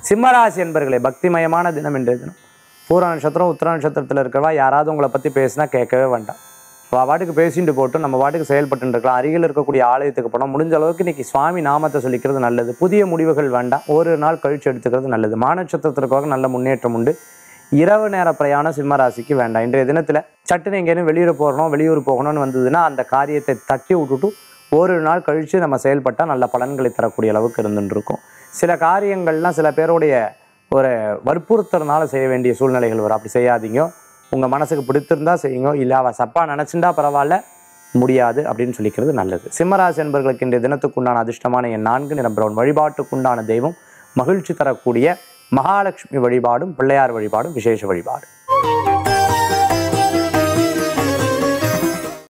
சிம்மராசி என்பர்களே பக்திமயமான தினம் இன்றைய தினம் பூர நட்சத்திரம் உத்திர நட்சத்திரத்தில் இருக்கிறவா யாராவது உங்களை பற்றி பேசினா கேட்கவே வேண்டாம் வா பாட்டுக்கு பேசிட்டு போட்டு நம்ம பாட்டுக்கு செயல்பட்டு இருக்கலாம் அருகில் இருக்கக்கூடிய ஆலயத்துக்கு போனால் முடிஞ்ச அளவுக்கு இன்னைக்கு சுவாமி நாமத்தை சொல்லிக்கிறது நல்லது புதிய முடிவுகள் வேண்டாம் ஒரு நாள் கழிச்சு எடுத்துக்கிறது நல்லது மாநட்சத்திரத்திற்காக நல்ல முன்னேற்றம் உண்டு இரவு நேர பிரயாணம் சிம்ம ராசிக்கு வேண்டாம் இன்றைய தினத்தில் சட்டுன்னு எங்கேயும் வெளியூர் போகணும் வெளியூர் போகணும்னு வந்ததுன்னா அந்த காரியத்தை தட்டி விட்டுட்டு ஒரு நாள் கழித்து நம்ம செயல்பட்டால் நல்ல பலன்களை தரக்கூடிய அளவுக்கு இருந்துட்டு இருக்கும் சில காரியங்கள்லாம் சில பேருடைய ஒரு வற்புறுத்தறனால செய்ய வேண்டிய சூழ்நிலைகள் வரும் அப்படி செய்யாதீங்க உங்கள் மனசுக்கு பிடித்திருந்தா செய்யுங்க இல்லை அவள் சப்பா நினச்சிண்டா பரவாயில்ல முடியாது அப்படின்னு சொல்லிக்கிறது நல்லது சிம்மராசி என்பர்களுக்கு இன்றைய தினத்துக்குண்டான அதிர்ஷ்டமான என் நான்கு நிறம் பிரவுன் வழிபாட்டுக்குண்டான தெய்வம் மகிழ்ச்சி தரக்கூடிய மகாலட்சுமி வழிபாடும் பிள்ளையார் வழிபாடும் விசேஷ வழிபாடு